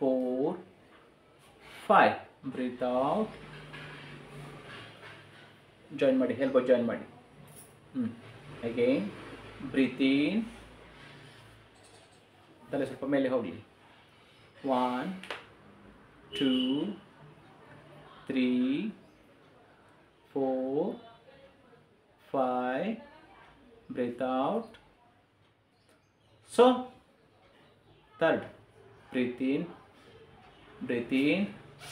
Four five breathe out join ಮಾಡಿ elbow join ಮಾಡಿ ಹ್ಞೂ ಅಗೇನ್ ಬ್ರೀತ್ ಇನ್ ತಲೆ ಸ್ವಲ್ಪ ಮೇಲೆ ಹೋಗಲಿ one two three four five breathe out so third breathe in breathe in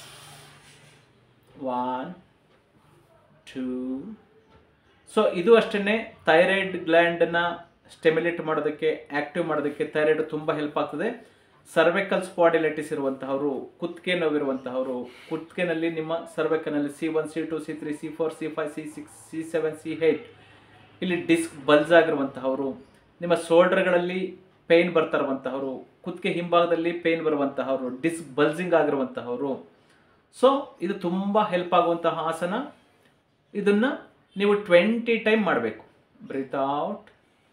one two so ಇದು ಅಷ್ಟೇ ಥೈರಾಯ್ಡ್ ಗ್ಲ್ಯಾಂಡನ್ನು ಸ್ಟೆಮ್ಯುಲೇಟ್ ಮಾಡೋದಕ್ಕೆ ಆ್ಯಕ್ಟಿವ್ ಮಾಡೋದಕ್ಕೆ ಥೈರಾಯ್ಡ್ ತುಂಬ ಹೆಲ್ಪ್ ಆಗ್ತದೆ ಸರ್ವೆಕಲ್ ಸ್ಪಾಡಿಲೈಟಿಸ್ ಇರುವಂತಹವರು ಕುತ್ತಿಗೆ ನೋವಿರುವಂತಹವರು ಕುತ್ತಿಗೆನಲ್ಲಿ ನಿಮ್ಮ ಸರ್ವೆಕನಲ್ಲಿ C one C two C three C four C five C six C seven C eight ಇಲ್ಲಿ ಡಿಸ್ಕ್ ಬಲ್ಸ್ ಆಗಿರುವಂತಹವರು ನಿಮ್ಮ ಶೋಲ್ಡರ್ಗಳಲ್ಲಿ ಪೇಯ್ನ್ ಬರ್ತಾ ಇರುವಂತಹವರು ಕುತ್ತಿಗೆ ಹಿಂಭಾಗದಲ್ಲಿ ಪೇಯ್ನ್ ಬರುವಂತಹವರು ಡಿಸ್ಕ್ ಬಲ್ಸಿಂಗ್ ಆಗಿರುವಂತಹವರು ಸೊ ಇದು ತುಂಬ ಹೆಲ್ಪ್ ಆಗುವಂತಹ ಆಸನ ಇದನ್ನು ನೀವು ಟ್ವೆಂಟಿ ಟೈಮ್ ಮಾಡಬೇಕು ಬ್ರೀತ್ ಔಟ್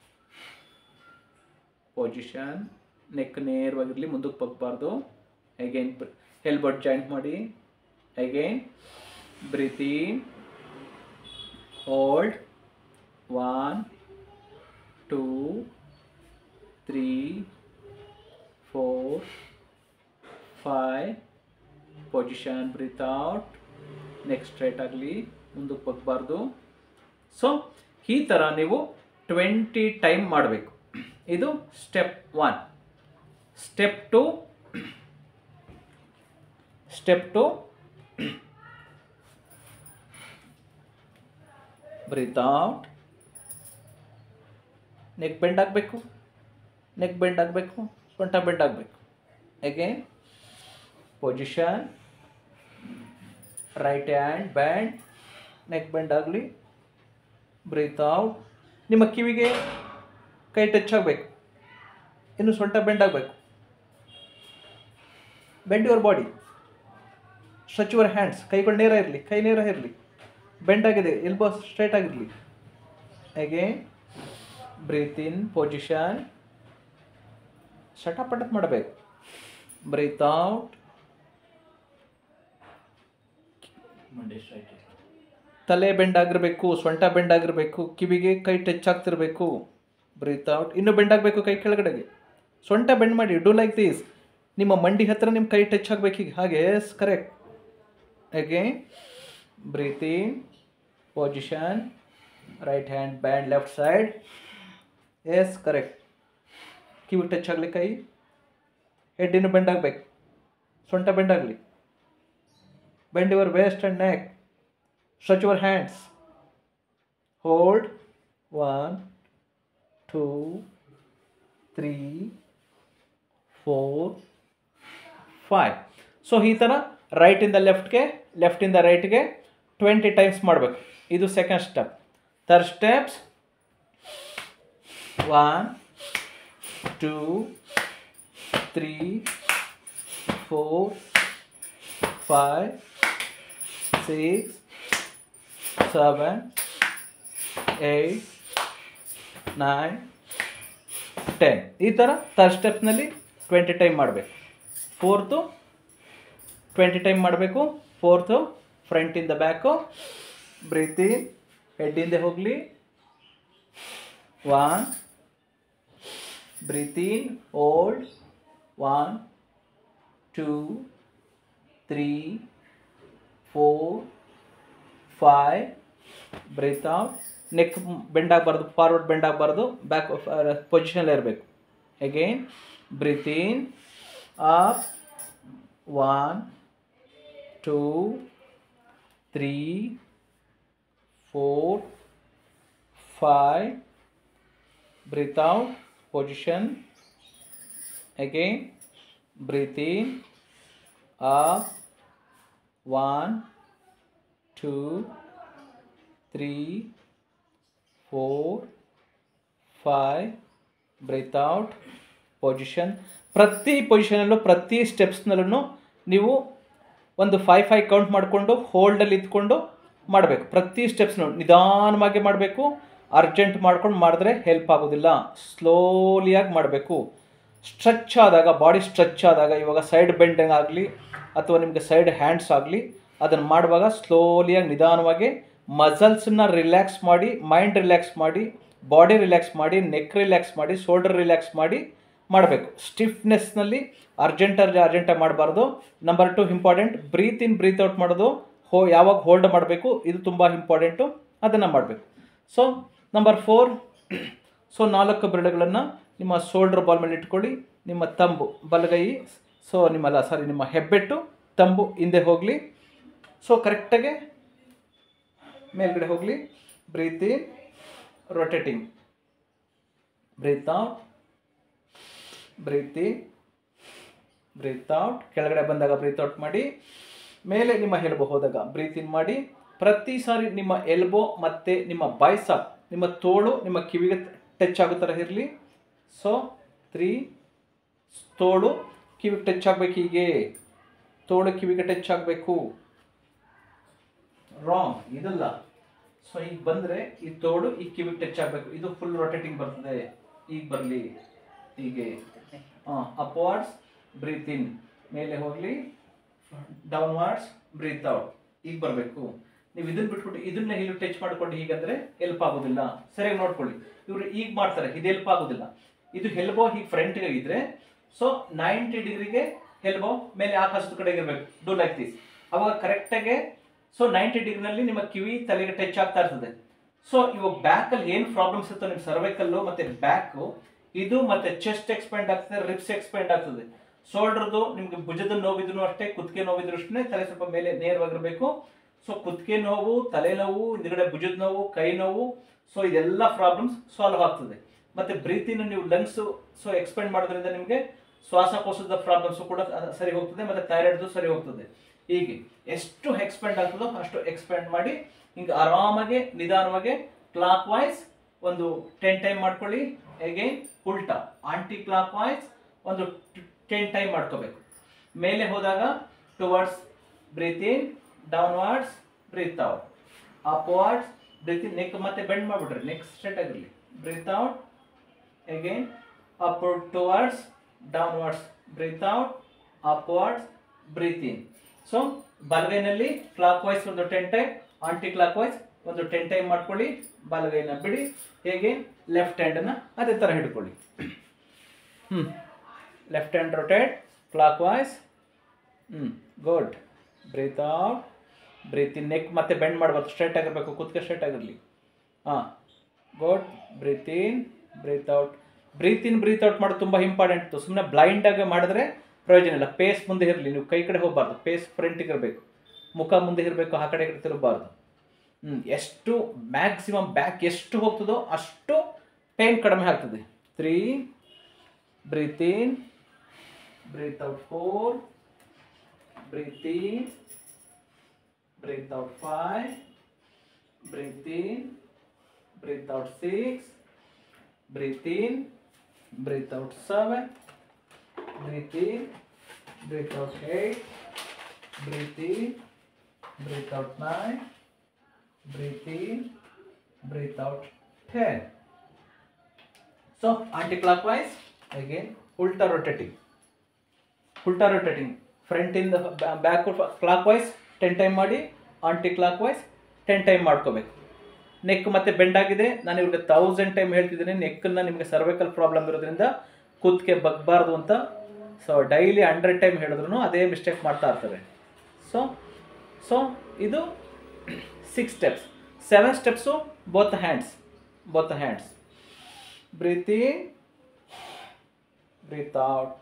ಪೊಸಿಷನ್ ನೆಕ್ ನೇರವಾಗಿರಲಿ ಮುಂದಕ್ಕೆ ಬಗ್ಬಾರ್ದು ಅಗೈನ್ ಎಲ್ಬಟ್ ಜಾಯಿಂಟ್ ಮಾಡಿ again breathe in hold one two three four five position breathe out next straight ಆಗಲಿ ಮುಂದಕ್ಕೆ ಬಗ್ಬಾರ್ದು ಸೊ ಈ ಥರ ನೀವು ಟ್ವೆಂಟಿ ಟೈಮ್ ಮಾಡಬೇಕು ಇದು step one step two step two breathe out neck bend ಆಗಬೇಕು ನೆಕ್ ಬೆಂಡ್ ಆಗಬೇಕು ಸೊಂಟ ಬೆಂಡ್ ಆಗಬೇಕು again position right hand bend neck bend ಆಗಲಿ ಬ್ರೀತ್ ಔಟ್ ನಿಮ್ಮ ಕಿವಿಗೆ ಕೈ ಟಚ್ ಆಗಬೇಕು ಇನ್ನು ಸೊಂಟ ಬೆಂಡ್ ಆಗಬೇಕು bend your body stretch your hands ಕೈಗಳು ನೇರ ಇರಲಿ ಕೈ ನೇರ ಇರಲಿ ಬೆಂಡ್ ಆಗಿದೆ ಎಲ್ಬೋ ಸ್ಟ್ರೈಟ್ ಆಗಿರಲಿ ಹೇಗೆ ಬ್ರೀತ್ ಇನ್ ಪೊಸಿಷನ್ ಶಟಪಟತ್ ಮಾಡಬೇಕು ಬ್ರೀತ್ ಔಟ್ ತಲೆ ಬೆಂಡ್ ಆಗಿರಬೇಕು ಸೊಂಟ ಬೆಂಡ್ ಆಗಿರಬೇಕು ಕಿವಿಗೆ ಕೈ ಟಚ್ ಆಗ್ತಿರಬೇಕು ಬ್ರೀತ್ ಔಟ್ ಇನ್ನು ಬೆಂಡ್ ಆಗಬೇಕು ಕೈ ಕೆಳಗಡೆಗೆ ಸೊಂಟ ಬೆಂಡ್ ಮಾಡಿ ಡೂ ಲೈಕ್ ದಿಸ್ ನಿಮ್ಮ ಮಂಡಿ ಹತ್ರ ನಿಮ್ಮ ಕೈ ಟಚ್ ಆಗಬೇಕು ಈಗ ಹಾಗೆ ಎಸ್ ಕರೆಕ್ಟ್ ಹೇಗೆ breathe in position right hand bend left side yes correct ಕಿವಿ ಟಚ್ ಆಗಲಿ ಕೈ ಹೆಡ್ ಇನ್ನು ಬೆಂಡ್ ಆಗಬೇಕು ಸೊಂಟ ಬೆಂಡ್ ಆಗಲಿ bend your waist and neck stretch your hands hold one two three four five so ಈ ಥರ ರೈಟಿಂದ ಲೆಫ್ಟ್ಗೆ ಲೆಫ್ಟಿಂದ ರೈಟ್ಗೆ ಟ್ವೆಂಟಿ ಟೈಮ್ಸ್ ಮಾಡಬೇಕು ಇದು second step third steps one two three four five six seven eight nine ten ಈ ಥರ third ಸ್ಟೆಪ್ನಲ್ಲಿ twenty time ಮಾಡಬೇಕು fourth twenty time ಮಾಡಬೇಕು fourth ಫ್ರಂಟಿಂದ ಬ್ಯಾಕು ಬ್ರೀತ್ ಇನ್ ಹೆಡ್ಡಿಂದ ಹೋಗಲಿ one breathe in hold one two three four five breathe out neck bend ಆಗಬಾರ್ದು forward bend ಆಗಬಾರ್ದು ಬ್ಯಾಕ್ ಪೊಸಿಷನಲ್ಲಿ ಇರಬೇಕು again breathe in up one two three four five breathe out position again breathe in up one two three four five breathe out position ಪ್ರತಿ ಪೊಸಿಷನಲ್ಲೂ ಪ್ರತಿ ಸ್ಟೆಪ್ಸ್ನಲ್ಲೂ ನೀವು ಒಂದು five five count ಮಾಡಿಕೊಂಡು ಹೋಲ್ಡಲ್ಲಿ ಇದ್ಕೊಂಡು ಮಾಡಬೇಕು ಪ್ರತಿ ಸ್ಟೆಪ್ಸ್ನು ನಿಧಾನವಾಗಿ ಮಾಡಬೇಕು ಅರ್ಜೆಂಟ್ ಮಾಡ್ಕೊಂಡು ಮಾಡಿದ್ರೆ ಹೆಲ್ಪ್ ಆಗೋದಿಲ್ಲ ಸ್ಲೋಲಿಯಾಗಿ ಮಾಡಬೇಕು ಸ್ಟ್ರೆಚ್ ಆದಾಗ ಬಾಡಿ ಸ್ಟ್ರೆಚ್ ಆದಾಗ ಇವಾಗ ಸೈಡ್ ಬೆಂಡಿಂಗ್ ಆಗಲಿ ಅಥವಾ ನಿಮಗೆ ಸೈಡ್ ಹ್ಯಾಂಡ್ಸ್ ಆಗಲಿ ಅದನ್ನು ಮಾಡುವಾಗ ಸ್ಲೋಲಿಯಾಗಿ ನಿಧಾನವಾಗಿ ಮಸಲ್ಸನ್ನ ರಿಲ್ಯಾಕ್ಸ್ ಮಾಡಿ ಮೈಂಡ್ ರಿಲ್ಯಾಕ್ಸ್ ಮಾಡಿ ಬಾಡಿ ರಿಲ್ಯಾಕ್ಸ್ ಮಾಡಿ ನೆಕ್ ರಿಲ್ಯಾಕ್ಸ್ ಮಾಡಿ ಶೋಲ್ಡರ್ ರಿಲ್ಯಾಕ್ಸ್ ಮಾಡಿ ಮಾಡಬೇಕು ಸ್ಟಿಫ್ನೆಸ್ನಲ್ಲಿ ಅರ್ಜೆಂಟ್ ಅರ್ಜೆಂಟಾಗಿ ಮಾಡಬಾರ್ದು number two important breathe in breathe out ಮಾಡೋದು ಹೋ ಯಾವಾಗ ಹೋಲ್ಡ್ ಮಾಡಬೇಕು ಇದು ತುಂಬ ಇಂಪಾರ್ಟೆಂಟು ಅದನ್ನು ಮಾಡಬೇಕು ಸೊ ನಂಬರ್ ಫೋರ್ ಸೊ ನಾಲ್ಕು ಬೆರಳುಗಳನ್ನು ನಿಮ್ಮ ಶೋಲ್ಡರ್ ಬಾಲ್ ಮೇಲೆ ಇಟ್ಕೊಳ್ಳಿ ನಿಮ್ಮ ತಂಬು ಬಲಗೈ ಸೊ ನಿಮ್ಮಲ್ಲ ಸಾರಿ ನಿಮ್ಮ ಹೆಬ್ಬೆಟ್ಟು ತಂಬು ಹಿಂದೆ ಹೋಗಲಿ ಸೊ ಕರೆಕ್ಟಾಗೆ ಮೇಲ್ಗಡೆ ಹೋಗಲಿ breathe in rotating breathe out breathe in breathe out ಕೆಳಗಡೆ ಬಂದಾಗ ಬ್ರೀತ್ ಔಟ್ ಮಾಡಿ ಮೇಲೆ ನಿಮ್ಮ ಎಲ್ಬೋ ಹೋದಾಗ ಬ್ರೀತ್ ಇನ್ ಮಾಡಿ ಪ್ರತಿ ಸಾರಿ ನಿಮ್ಮ ಎಲ್ಬೋ ಮತ್ತು ನಿಮ್ಮ ಬಾಯ್ಸಪ್ ನಿಮ್ಮ ತೋಳು ನಿಮ್ಮ ಕಿವಿಗೆ ಟಚ್ ಆಗೋ ಥರ ಇರಲಿ ಸೊ ತ್ರೀ ತೋಳು ಕಿವಿಗೆ ಟಚ್ ಆಗಬೇಕು ಹೀಗೆ ತೋಳು ಕಿವಿಗೆ ಟಚ್ ಆಗಬೇಕು ರಾಂಗ್ ಇದಲ್ಲ ಸೊ ಈಗ ಬಂದರೆ ಈ ತೋಡು ಈ ಕಿವಿಗೆ ಟಚ್ ಆಗಬೇಕು ಇದು ಫುಲ್ ರೊಟೇಟಿಂಗ್ ಬರ್ತದೆ ಈಗ ಬರಲಿ ಹೀಗೆ ಹಾಂ ಅಪ್ವಾರ್ಡ್ಸ್ ಬ್ರೀತ್ ಇನ್ ಮೇಲೆ ಹೋಗಲಿ ಡೌನ್ವಾರ್ಡ್ಸ್ ಬ್ರೀತ್ ಔಟ್ ಈಗ ಬರಬೇಕು ನೀವು ಇದನ್ನ ಬಿಟ್ಬಿಟ್ಟು ಇದನ್ನ ಇಲ್ಲಿ ಟಚ್ ಮಾಡ್ಕೊಂಡು ಹೀಗಂದ್ರೆ ಹೆಲ್ಪ್ ಆಗೋದಿಲ್ಲ ಸರಿಯಾಗಿ ನೋಡ್ಕೊಳ್ಳಿ ಇವರು ಈಗ ಮಾಡ್ತಾರೆ ಇದು ಹೆಲ್ಪ್ ಆಗೋದಿಲ್ಲ ಇದು ಹೆಲ್ಬೋ ಹೀಗೆ ಫ್ರಂಟ್ಗೆ ಇದ್ರೆ ಸೊ ನೈಂಟಿ ಡಿಗ್ರಿಗೆ ಹೆಲ್ಬೋ ಮೇಲೆ ಆಕಾಶದ ಕಡೆಗೆ ಇರಬೇಕು ಡೂ ಲೈಕ್ ದಿಸ್ ಅವಾಗ ಕರೆಕ್ಟಾಗೆ ಸೊ ನೈಂಟಿ ಡಿಗ್ರಿನಲ್ಲಿ ನಿಮ್ಮ ಕಿವಿ ತಲೆಗೆ ಟಚ್ ಆಗ್ತಾ ಇರ್ತದೆ ಸೊ ಇವಾಗ ಬ್ಯಾಕಲ್ಲಿ ಏನು ಪ್ರಾಬ್ಲಮ್ಸ್ ಇರ್ತದೆ ನಿಮ್ಮ ಸರ್ವೈಕಲ್ಲು ಮತ್ತೆ ಬ್ಯಾಕು ಇದು ಮತ್ತೆ ಚೆಸ್ಟ್ ಎಕ್ಸ್ಪೆಂಡ್ ಆಗ್ತದೆ ರಿಪ್ಸ್ ಎಕ್ಸ್ಪೆಂಡ್ ಆಗ್ತದೆ ಶೋಲ್ಡರ್ದು ನಿಮ್ಗೆ ಭುಜದ ನೋವಿದ್ರು ಅಷ್ಟೇ ಕುತ್ತಿಗೆ ನೋವಿದ್ರು ಅಷ್ಟೇ ತಲೆ ಸ್ವಲ್ಪ ಮೇಲೆ ನೇರವಾಗಿರಬೇಕು ಸೊ ಕುತ್ತಿಗೆ ನೋವು ತಲೆನೋವು ಹಿಂದ್ಗಡೆ ಭುಜದ ನೋವು ಕೈ ನೋವು ಸೊ ಇದೆಲ್ಲ ಪ್ರಾಬ್ಲಮ್ಸ್ ಸಾಲ್ವ್ ಆಗ್ತದೆ ಮತ್ತೆ ಬ್ರೀತಿನ ನೀವು ಲಂಗ್ಸ್ ಸೊ ಎಕ್ಸ್ಪೆಂಡ್ ಮಾಡೋದ್ರಿಂದ ನಿಮಗೆ ಶ್ವಾಸಕೋಶದ ಪ್ರಾಬ್ಲಮ್ಸ್ ಕೂಡ ಸರಿ ಹೋಗ್ತದೆ ಮತ್ತೆ ಥೈರಾಯ್ಡ್ದು ಸರಿ ಹೋಗ್ತದೆ ಹೀಗೆ ಎಷ್ಟು ಎಕ್ಸ್ಪೆಂಡ್ ಆಗ್ತದೋ ಅಷ್ಟು ಎಕ್ಸ್ಪೆಂಡ್ ಮಾಡಿ ಹಿಂಗೆ ಆರಾಮಾಗಿ ನಿಧಾನವಾಗಿ ಕ್ಲಾಕ್ ವೈಸ್ ಒಂದು ಟೆನ್ ಟೈಮ್ ಮಾಡ್ಕೊಳ್ಳಿ ಅಗೇನ್ ಉಲ್ಟಾ ಆಂಟಿ ಕ್ಲಾಕ್ ವೈಸ್ ಒಂದು ಟೆನ್ ಟೈಮ್ ಮಾಡ್ಕೋಬೇಕು ಮೇಲೆ ಹೋದಾಗ towards breathe in downwards breathe out upwards breathe in neck ಮತ್ತೆ ಬೆಂಡ್ ಮಾಡಿಬಿಡ್ರಿ ನೆಕ್ ಸ್ಟ್ರೇಟ್ ಆಗಿರಲಿ breathe out again upward towards downwards breathe out upwards breathe in so ಬಲಗೈನಲ್ಲಿ clock wise ಒಂದು ten time clock wise ಒಂದು ten time ಮಾಡ್ಕೊಳ್ಳಿ ಬಲಗೈನ ಬಿಡಿ ಹೇಗೆ ಲೆಫ್ಟ್ ಹ್ಯಾಂಡನ್ನು ಅದೇ ಥರ ಹಿಡ್ಕೊಳ್ಳಿ ಹ್ಞೂ left hand rotate clockwise ಹ್ಞೂ good breathe out breathe in neck ಮತ್ತೆ ಬೆಂಡ್ ಮಾಡಬಾರ್ದು ಸ್ಟ್ರೈಟ್ ಆಗಿರಬೇಕು ಕುತ್ತಿಗೆ ಸ್ಟ್ರೈಟ್ ಆಗಿರಲಿ ಹಾಂ good breathe in breathe out breathe in breathe out ಮಾಡೋದು ತುಂಬ ಇಂಪಾರ್ಟೆಂಟ್ ಸುಮ್ಮನೆ ಬ್ಲೈಂಡಾಗಿ ಮಾಡಿದ್ರೆ ಪ್ರಯೋಜನ ಇಲ್ಲ ಪೇಸ್ ಮುಂದೆ ಇರಲಿ ನೀವು ಕೈ ಕಡೆ ಹೋಗಬಾರ್ದು ಪೇಸ್ ಫ್ರಂಟಿಗೆ ಇರಬೇಕು ಮುಖ ಮುಂದೆ ಇರಬೇಕು ಆ ಕಡೆ ಈ ಕಡೆ ತಿರುಗಬಾರ್ದು ಹ್ಞೂ ಎಷ್ಟು ಮ್ಯಾಕ್ಸಿಮಮ್ ಬ್ಯಾಕ್ ಎಷ್ಟು ಹೋಗ್ತದೋ ಅಷ್ಟು ಪೇನ್ ಕಡಿಮೆ ಆಗ್ತದೆ three breathe in breathe out four breathe in breathe out five breathe in breathe out six breathe in breathe out seven breathe in, breathe out 8, breathe in, breathe out 9, breathe in, breathe out 10. So, anti-clockwise, again, ulta rotating. Ulta rotating. Front in the backward clockwise 10 time ಮಾಡಿ anticlockwise ten time ಮಾಡ್ಕೋಬೇಕು neck ಮತ್ತೆ bend ಆಗಿದೆ ನಾನು ಇವ್ರಿಗೆ thousand time ಹೇಳ್ತಿದ್ದೀನಿ ನೆಕ್ಕನ್ನು ನಿಮಗೆ cervical problem ಇರೋದ್ರಿಂದ ಕುತ್ತಿಗೆ ಬಗ್ಬಾರ್ದು ಅಂತ ಸೊ ಡೈಲಿ ಹಂಡ್ರೆಡ್ ಟೈಮ್ ಹೇಳಿದ್ರು ಅದೇ ಮಿಸ್ಟೇಕ್ ಮಾಡ್ತಾ ಇರ್ತಾರೆ ಸೊ ಸೊ ಇದು six steps seven steps both hands both hands breathe in breathe out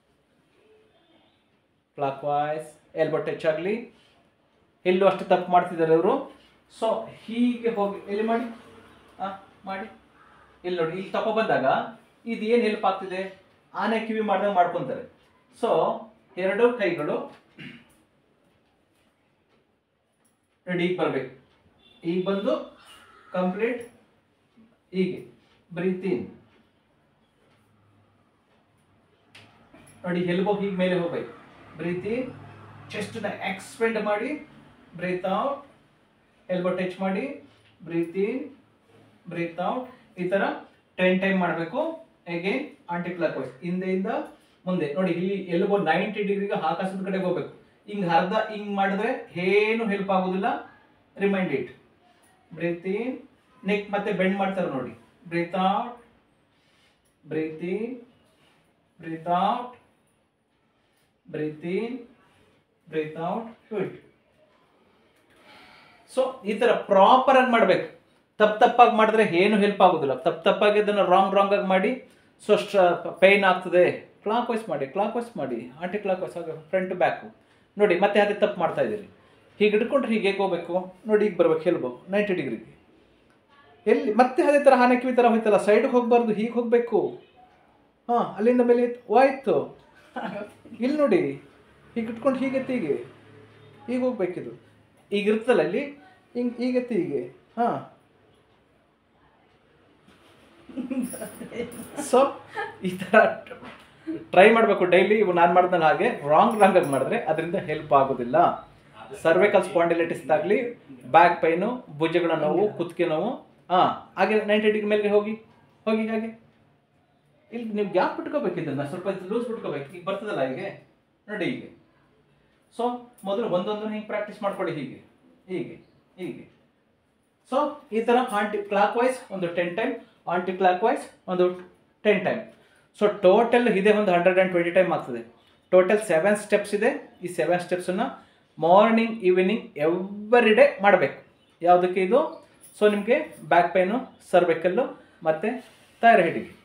clockwise elbow touch ಆಗಲಿ ಎಲ್ಲೂ ಅಷ್ಟು ತಪ್ಪು ಮಾಡ್ತಿದ್ದಾರೆ ಇವರು ಸೊ ಹೀಗೆ ಹೋಗಿ ಎಲ್ಲಿ ಮಾಡಿ ಹಾಂ ಮಾಡಿ ಇಲ್ಲಿ ನೋಡಿ ಇಲ್ಲಿ ತಪ್ಪ ಬಂದಾಗ ಇದು ಏನು ಹೆಲ್ಪ್ ಆಗ್ತಿದೆ ಆನೆ ಕಿವಿ ಮಾಡಿದಾಗ ಮಾಡ್ಕೊತಾರೆ ಸೊ ಎರಡು ಕೈಗಳು ನೋಡಿ ಈಗ ಬರಬೇಕು ಈಗ ಬಂದು ಕಂಪ್ಲೀಟ್ ಹೀಗೆ ಬ್ರೀತ್ ಇನ್ ನೋಡಿ ಎಲ್ಬೋ ಹೀಗೆ ಮೇಲೆ ಹೋಗ್ಬೇಕು ಬ್ರೀತ್ ಇನ್ ಚೆಸ್ಟ್ನ ಎಕ್ಸ್ಪೆಂಡ್ ಮಾಡಿ ಬ್ರೀತ್ ಔಟ್ ಎಲ್ಬೋ ಟಚ್ ಮಾಡಿ ಬ್ರೀತ್ ಇನ್ ಬ್ರೀತ್ ಔಟ್ ಈ ಥರ ಟೆನ್ ಟೈಮ್ ಮಾಡಬೇಕು ಅಗೇನ್ ಆಂಟಿ ಕ್ಲಾಕ್ ವೈಸ್ ಹಿಂದೆಯಿಂದ ಮುಂದೆ ನೋಡಿ ಇಲ್ಲಿ ಎಲ್ಬೋ ನೈಂಟಿ ಡಿಗ್ರಿಗೆ ಆಕಾಶದ ಕಡೆಗೆ ಹೋಗ್ಬೇಕು ಹಿಂಗ್ ಅರ್ಧ ಹಿಂಗ್ ಮಾಡಿದ್ರೆ ಏನು ಹೆಲ್ಪ್ ಆಗೋದಿಲ್ಲ remind it breathe in neck ಮತ್ತೆ ಬೆಂಡ್ ಮಾಡ್ತಾರೆ ನೋಡಿ breathe out breathe in breathe out breathe in breathe out it so ಈ ತರ ಪ್ರಾಪರ್ ಆಗಿ ಮಾಡ್ಬೇಕು ತಪ್ಪು ತಪ್ಪಾಗಿ ಮಾಡಿದ್ರೆ ಏನು ಹೆಲ್ಪ್ ಆಗೋದಿಲ್ಲ ತಪ್ಪು ತಪ್ಪಾಗಿ ಇದನ್ನು ರಾಂಗ್ ರಾಂಗ್ ಆಗಿ ಮಾಡಿ ಸೊ ಪೈನ್ ಆಗ್ತದೆ ಕ್ಲಾಕ್ ವೈಸ್ ಮಾಡಿ ಕ್ಲಾಕ್ ವೈಸ್ ಮಾಡಿ ಆಂಟಿ ಕ್ಲಾಕ್ ವೈಸ್ ಆಗ ಫ್ರಂಟ್ ಟು ಬ್ಯಾಕು ನೋಡಿ ಮತ್ತೆ ಅದೇ ತಪ್ಪು ಮಾಡ್ತಾ ಇದ್ದೀರಿ ಹೀಗೆ ಹಿಡ್ಕೊಂಡ್ರೆ ಹೀಗೆ ಹೇಗೆ ಹೋಗ್ಬೇಕು ನೋಡಿ ಈಗ ಬರ್ಬೇಕು ಹೇಳ್ಬೋ ನೈಂಟಿ ಡಿಗ್ರಿಗೆ ಎಲ್ಲಿ ಮತ್ತೆ ಅದೇ ಥರ ಹಾನಕ್ಕಿ ಥರ ಹೋಯ್ತಲ್ಲ ಸೈಡ್ಗೆ ಹೋಗ್ಬಾರ್ದು ಹೀಗೆ ಹೋಗಬೇಕು ಹಾಂ ಅಲ್ಲಿಂದ ಮೇಲೆ ಎತ್ತು- ಹೋಯ್ತು ಇಲ್ಲಿ ನೋಡಿ ಹೀಗೆ ಇಟ್ಕೊಂಡು ಹೀಗೆತ್ತಿ ಹೀಗೆ ಹೀಗೆ ಹೋಗ್ಬೇಕಿದು ಈಗ ಇರ್ತಲ್ಲ ಅಲ್ಲಿ ಹಿಂಗೆ ಹೀಗೆತ್ತಿ ಹೀಗೆ ಹಾಂ ಸೊ ಈ ಥರ ಟ್ರೈ ಮಾಡಬೇಕು ಡೈಲಿ ಇವು ನಾನು ಮಾಡಿದ್ನಲ್ಲ ಹಾಗೆ ರಾಂಗ್ ರಾಂಗ್ ಆಗಿ ಮಾಡಿದ್ರೆ ಅದರಿಂದ ಹೆಲ್ಪ್ ಆಗೋದಿಲ್ಲ ಸರ್ವೈಕಲ್ ಸ್ಪಾಂಡಿಲೈಟಿಸ್ ಆಗಲಿ ಬ್ಯಾಕ್ ಪೈನು ಭುಜಗಳ ನೋವು ಕುತ್ತಿಗೆ ನೋವು ಹಾಂ ಹಾಗೆ ನೈಂಟಿ ಡಿಗ್ರಿ ಮೇಲೆ ಹೋಗಿ ಹೋಗಿ ಹಾಗೆ ಇಲ್ಲಿ ನೀವು ಗ್ಯಾಪ್ ಬಿಟ್ಕೋಬೇಕು ಇದನ್ನ ಸ್ವಲ್ಪ ಲೂಸ್ ಬಿಟ್ಕೋಬೇಕು ಈಗ ಬರ್ತದಲ್ಲ ಹೀಗೆ ನೋಡಿ ಹೀಗೆ ಸೊ ಮೊದಲು ಒಂದೊಂದು ಹಿಂಗೆ ಪ್ರಾಕ್ಟೀಸ್ ಮಾಡ್ಕೊಳ್ಳಿ ಹೀಗೆ ಹೀಗೆ ಹೀಗೆ ಸೊ ಈ ಥರ ಆಂಟಿ ಕ್ಲಾಕ್ ವೈಸ್ ಒಂದು ten time clock wise ಒಂದು ಟೆನ್ ಟೈಮ್ ಸೊ ಟೋಟಲ್ ಇದೆ ಒಂದು ಹಂಡ್ರೆಡ್ ಆ್ಯಂಡ್ ಟ್ವೆಂಟಿ ಟೈಮ್ ಆಗ್ತದೆ ಟೋಟಲ್ ಸೆವೆನ್ ಸ್ಟೆಪ್ಸ್ ಇದೆ ಈ ಸೆವೆನ್ ಸ್ಟೆಪ್ಸನ್ನು ಮಾರ್ನಿಂಗ್ ಈವ್ನಿಂಗ್ ಎವ್ರಿ ಡೇ ಮಾಡಬೇಕು ಯಾವುದಕ್ಕೆ ಇದು ಸೊ ನಿಮಗೆ ಬ್ಯಾಕ್ ಪೈನು ಸರ್ವೆಕಲ್ಲು ಮತ್ತು ಥೈರಾಯ್ಡಿಗೆ